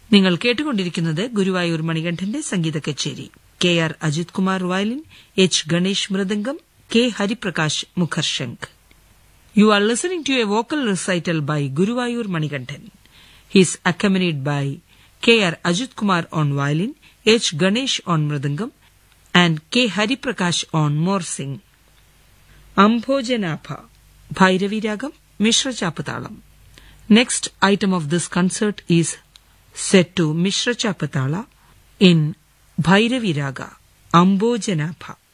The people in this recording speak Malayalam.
നിങ്ങൾ കേട്ടുകൊണ്ടിരിക്കുന്നത് ഗുരുവായൂർ മണികണ്ഠന്റെ സംഗീത കച്ചേരി K R Ajith Kumar violin H Ganesh mridangam K Hariprakash മുഖർശങ്ക് You are listening to a vocal recital by Guruvayur Manikanthan. He is accompanied by K.R. Ajit Kumar on violin, H. Ganesh on mridangam, and K. Hariprakash on morsing. Ambhojanapha, Bhairavi Ragam, Mishra Chapatalam. Next item of this concert is set to Mishra Chapatala in Bhairavi Raga, Ambhojanapha.